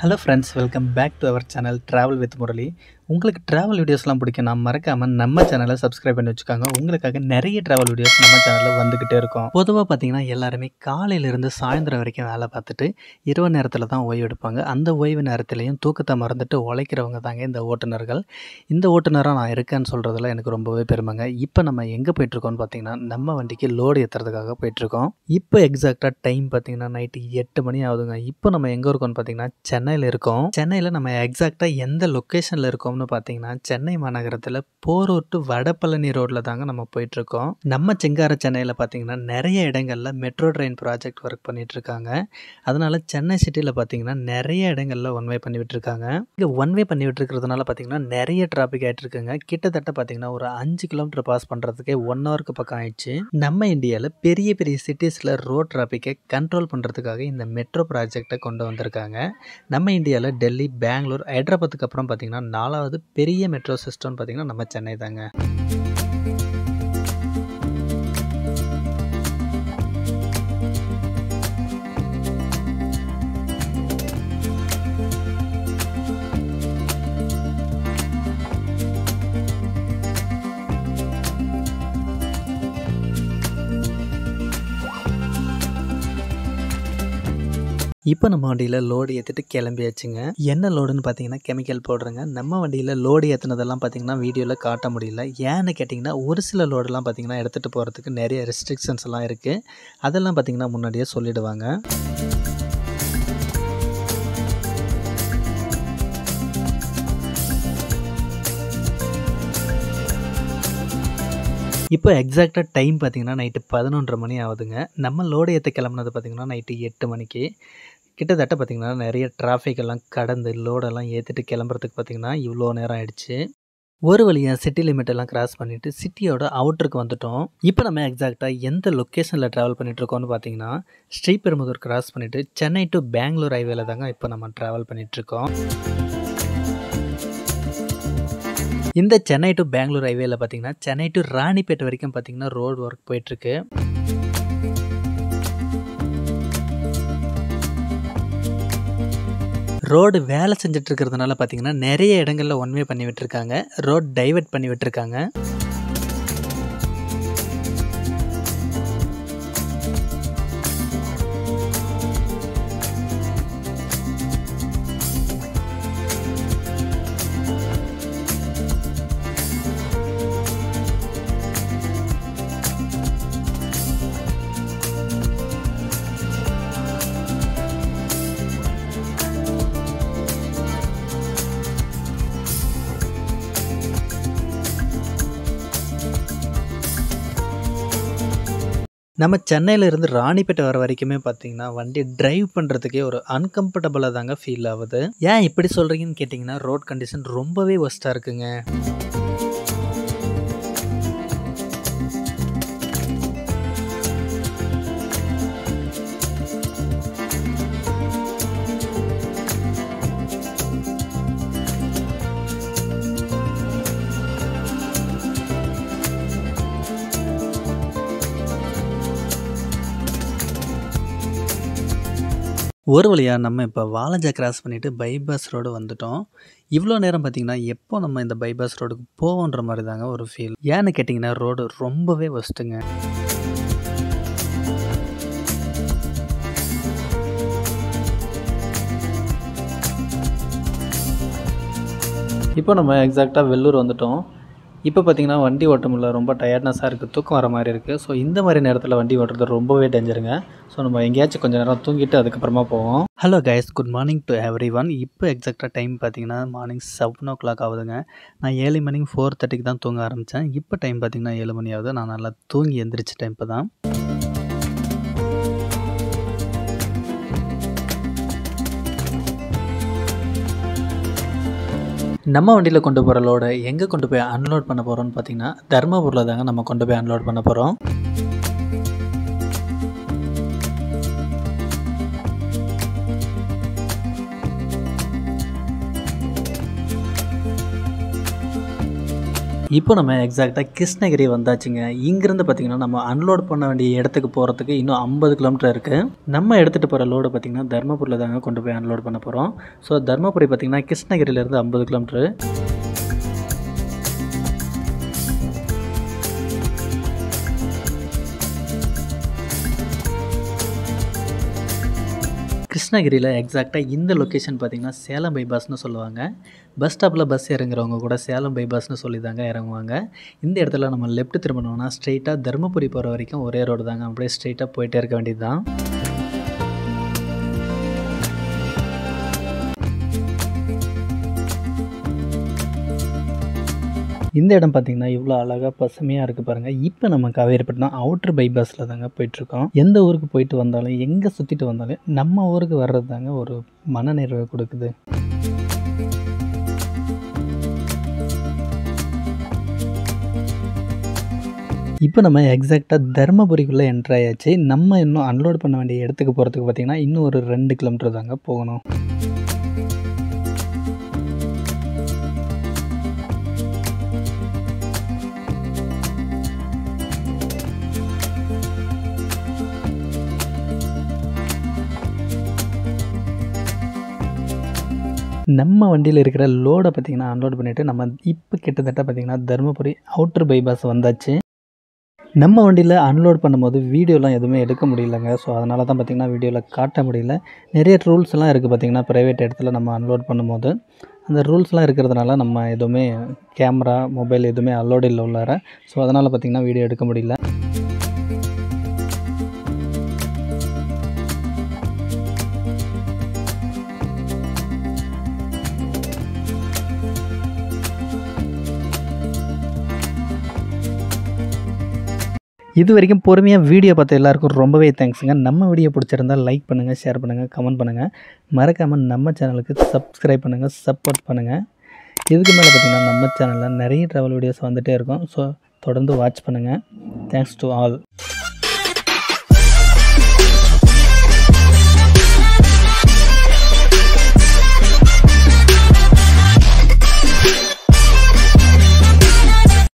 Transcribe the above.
hello friends welcome back to our channel travel with Murali உங்களுக்கு travel வீடியோஸ்லாம் பிடிக்கும் நான் மறக்காமல் நம்ம சேனலை சப்ஸ்கிரைப் பண்ணி வச்சுக்கோங்க உங்களுக்காக நிறைய ட்ராவல் வீடியோஸ் நம்ம சேனலில் வந்துக்கிட்டே இருக்கும் பொதுவாக பார்த்தீங்கன்னா எல்லாருமே காலையிலேருந்து சாயந்தரம் வரைக்கும் வேலை பார்த்துட்டு இரவு நேரத்தில் தான் ஓய்வு எடுப்பாங்க அந்த ஓய்வு நேரத்துலையும் தூக்கத்தை மறந்துட்டு உழைக்கிறவங்க தாங்க இந்த ஓட்டுநர்கள் இந்த ஓட்டுநராக நான் இருக்கேன்னு சொல்கிறதுல எனக்கு ரொம்பவே பெருமைங்க இப்போ நம்ம எங்கே போயிட்டுருக்கோம்னு பார்த்தீங்கன்னா நம்ம வண்டிக்கு லோடு ஏற்றுறதுக்காக போயிட்டுருக்கோம் இப்போ எக்ஸாக்டாக டைம் பார்த்தீங்கன்னா நைட்டு எட்டு மணி ஆகுதுங்க இப்போ நம்ம எங்கே இருக்கோம்னு பார்த்தீங்கன்னா சென்னையில் இருக்கோம் சென்னையில் நம்ம எக்ஸாக்டாக எந்த லொக்கேஷனில் இருக்கோம்னு பார்த்தீங்கன்னா சென்னை மாநகரத்தில் போரூர் டு வடபழனி ரோட்டில் தாங்க நம்ம போயிட்டுருக்கோம் நம்ம செங்கார சென்னையில் பார்த்தீங்கன்னா நிறைய இடங்களில் மெட்ரோ ட்ரெயின் ப்ராஜெக்ட் ஒர்க் பண்ணிட்டு இருக்காங்க அதனால சென்னை சிட்டியில் பார்த்தீங்கன்னா நிறைய இடங்களில் ஒன் வே பண்ணி விட்டுருக்காங்க இங்கே ஒன் வே பண்ணி விட்டுருக்கிறதுனால பார்த்தீங்கன்னா நிறைய டிராஃபிக் ஆகிட்டு இருக்குங்க கிட்டத்தட்ட பார்த்தீங்கன்னா ஒரு அஞ்சு கிலோமீட்டர் பாஸ் பண்ணுறதுக்கே ஒன் ஹவருக்கு பக்கம் ஆயிடுச்சு நம்ம இந்தியாவில் பெரிய பெரிய சிட்டிஸில் ரோட் டிராஃபிக்கை கண்ட்ரோல் பண்ணுறதுக்காக இந்த மெட்ரோ ப்ராஜெக்டை கொண்டு வந்திருக்காங்க நம்ம இந்தியாவில் டெல்லி பெங்களூர் ஹைதராபாத்துக்கு அப்புறம் பார்த்தீங்கன்னா நாலாவது பெரிய மெட்ரோ சிஸ்டம்னு பார்த்தீங்கன்னா நம்ம சென்னை தாங்க இப்போ நம்ம வண்டியில் லோடு ஏற்றிட்டு கிளம்பியாச்சுங்க என்ன லோடுன்னு பார்த்தீங்கன்னா கெமிக்கல் போடுறேங்க நம்ம வண்டியில் லோடு ஏற்றுனதெல்லாம் பார்த்தீங்கன்னா வீடியோவில் காட்ட முடியல ஏன்னு கேட்டிங்கன்னா ஒரு சில லோடெல்லாம் பார்த்தீங்கன்னா எடுத்துகிட்டு போகிறதுக்கு நிறைய ரெஸ்ட்ரிக்ஷன்ஸ் எல்லாம் இருக்குது அதெல்லாம் பார்த்தீங்கன்னா முன்னாடியே சொல்லிடுவாங்க இப்போ எக்ஸாக்டாக டைம் பார்த்தீங்கன்னா நைட்டு பதினொன்றரை மணி ஆகுதுங்க நம்ம லோடு ஏற்ற கிளம்புனது பார்த்தீங்கன்னா நைட்டு எட்டு மணிக்கு கிட்டத்தட்ட பார்த்திங்கன்னா நிறைய டிராஃபிக் எல்லாம் கடந்து லோடெல்லாம் ஏற்றிட்டு கிளம்புறதுக்கு பார்த்திங்கன்னா இவ்வளோ நேரம் ஆயிடுச்சு ஒரு வழியாக சிட்டி லிமிட் எல்லாம் கிராஸ் பண்ணிவிட்டு சிட்டியோட அவுட்டருக்கு வந்துட்டோம் இப்போ நம்ம எக்ஸாக்டாக எந்த லொக்கேஷனில் ட்ராவல் பண்ணிகிட்ருக்கோம்னு பார்த்தீங்கன்னா ஸ்ரீபெரும்புதூர் கிராஸ் பண்ணிவிட்டு சென்னை டு பெங்களூர் ஹைவேல தாங்க இப்போ நம்ம ட்ராவல் பண்ணிகிட்ருக்கோம் இந்த சென்னை டு பெங்களூர் ஹைவேல பார்த்தீங்கன்னா சென்னை டு ராணிப்பேட்டை வரைக்கும் பார்த்தீங்கன்னா ரோடு ஒர்க் போயிட்டுருக்கு ரோடு வேலை செஞ்சுட்டு இருக்கிறதுனால பார்த்தீங்கன்னா நிறைய இடங்களில் ஒன்வே பண்ணி விட்டுருக்காங்க ரோட் டைவர்ட் பண்ணி விட்டுருக்காங்க நம்ம சென்னையிலேருந்து ராணிப்பேட்டை வர வரைக்குமே பார்த்தீங்கன்னா வண்டி டிரைவ் பண்ணுறதுக்கே ஒரு அன்கம்ஃபர்டபுளாக தாங்க ஃபீல் ஆகுது ஏன் இப்படி சொல்கிறீங்கன்னு கேட்டிங்கன்னா ரோட் கண்டிஷன் ரொம்பவே ஒஸ்ட்டாக இருக்குங்க ஒரு வழியாக நம்ம இப்போ வாலஜா கிராஸ் பண்ணிவிட்டு பைபாஸ் ரோடு வந்துட்டோம் இவ்வளோ நேரம் பார்த்திங்கன்னா எப்போ நம்ம இந்த பைபாஸ் ரோடுக்கு போவோன்ற மாதிரி தாங்க ஒரு ஃபீல் ஏன்னு கேட்டிங்கன்னா ரோடு ரொம்பவே ஒஸ்ட்டுங்க இப்போ நம்ம எக்ஸாக்டாக வெள்ளூர் வந்துட்டோம் இப்போ பார்த்தீங்கன்னா வண்டி ஓட்ட முடியல ரொம்ப டயர்ட்னஸாக இருக்குது தூக்கம் வர மாதிரி இருக்குது ஸோ இந்த மாதிரி நேரத்தில் வண்டி ஓட்டுறது ரொம்பவே டேஞ்சருங்க ஸோ நம்ம எங்கேயாச்சும் கொஞ்சம் நேரம் தூங்கிட்டு அதுக்கப்புறமா போவோம் hello guys good morning to everyone இப்போ எக்ஸாக்டாக டைம் பார்த்தீங்கன்னா மார்னிங் செவன் ஓ கிளாக் ஆகுதுங்க நான் ஏழு மணிக்கு ஃபோர் தேர்ட்டிக்கு தான் தூங்க ஆரம்பித்தேன் இப்போ டைம் பார்த்தீங்கன்னா ஏழு மணி ஆகுது நான் நல்லா தூங்கி எந்திரிச்சிட்டேன் இப்போ தான் நம்ம வண்டியில் கொண்டு போகிற லோடை எங்கே கொண்டு போய் அன்லோட் பண்ண போகிறோம்னு பார்த்தீங்கன்னா தர்மபுரியில் தாங்க நம்ம கொண்டு போய் அன்லோட் பண்ண போகிறோம் இப்போ நம்ம எக்ஸாக்டாக கிருஷ்ணகிரி வந்தாச்சுங்க இங்கேருந்து பார்த்தீங்கன்னா நம்ம அன்லோட் பண்ண வேண்டிய இடத்துக்கு போகிறதுக்கு இன்னும் ஐம்பது கிலோமீட்டர் இருக்குது நம்ம எடுத்துகிட்டு போகிற லோடு பார்த்திங்கன்னா தர்மபுரியில் தாங்க கொண்டு போய் அன்லோட் பண்ண போகிறோம் ஸோ தர்மபுரி பார்த்திங்கன்னா கிருஷ்ணகிரியிலேருந்து ஐம்பது கிலோமீட்ரு கிருஷ்ணகிரியில் எக்ஸாக்டாக இந்த லொக்கேஷன் பார்த்திங்கன்னா சேலம் பைபாஸ்னு சொல்லுவாங்க பஸ் ஸ்டாப்பில் பஸ் இறங்குறவங்க கூட சேலம் பைபாஸ்னு சொல்லி தாங்க இறங்குவாங்க இந்த இடத்துல நம்ம லெஃப்ட் திரும்பணும்னா ஸ்ட்ரெயிட்டாக தருமபுரி போகிற வரைக்கும் ஒரே ரோடு தாங்க அப்படியே ஸ்ட்ரெயிட்டாக போயிட்டே இருக்க வேண்டியது தான் இந்த இடம் பார்த்திங்கன்னா இவ்வளோ அழகாக பசுமையாக இருக்குது பாருங்கள் இப்போ நம்ம காவேரிப்பட்டினம் அவுட்ரு பைபாஸில் தாங்க போயிட்டுருக்கோம் எந்த ஊருக்கு போயிட்டு வந்தாலும் எங்கே சுற்றிட்டு வந்தாலும் நம்ம ஊருக்கு வர்றது தாங்க ஒரு மனநிறைவை கொடுக்குது இப்போ நம்ம எக்ஸாக்டாக தருமபுரிக்குள்ளே என்ட்ரு ஆயாச்சு நம்ம இன்னும் அன்லோட் பண்ண வேண்டிய இடத்துக்கு போகிறதுக்கு பார்த்திங்கன்னா இன்னும் ஒரு ரெண்டு கிலோமீட்டர் தாங்க போகணும் நம்ம வண்டியில் இருக்கிற லோடை பார்த்திங்கன்னா அன்லோட் பண்ணிவிட்டு நம்ம இப்போ கிட்டத்தட்ட பார்த்திங்கன்னா தருமபுரி அவுட்டர் பைபாஸ் வந்தாச்சு நம்ம வண்டியில் அன்லோட் பண்ணும்போது வீடியோலாம் எதுவுமே எடுக்க முடியலங்க ஸோ அதனால தான் பார்த்திங்கன்னா வீடியோவில் காட்ட முடியல நிறைய ரூல்ஸ்லாம் இருக்குது பார்த்திங்கன்னா ப்ரைவேட் இடத்துல நம்ம அன்லோட் பண்ணும்போது அந்த ரூல்ஸ்லாம் இருக்கிறதுனால நம்ம எதுவுமே கேமரா மொபைல் எதுவுமே அலோடு இல்லை உள்ளார ஸோ அதனால் பார்த்திங்கன்னா வீடியோ எடுக்க முடியல இது வரைக்கும் பொறுமையாக வீடியோ பார்த்த எல்லாருக்கும் ரொம்பவே தேங்க்ஸுங்க நம்ம வீடியோ பிடிச்சிருந்தால் லைக் பண்ணுங்கள் ஷேர் பண்ணுங்கள் கமெண்ட் பண்ணுங்கள் மறக்காமல் நம்ம சேனலுக்கு சப்ஸ்கிரைப் பண்ணுங்கள் சப்போர்ட் பண்ணுங்கள் இதுக்கு மேலே பார்த்திங்கன்னா நம்ம சேனலில் நிறைய ட்ராவல் வீடியோஸ் வந்துகிட்டே இருக்கும் ஸோ தொடர்ந்து வாட்ச் பண்ணுங்கள் தேங்க்ஸ் டு ஆல்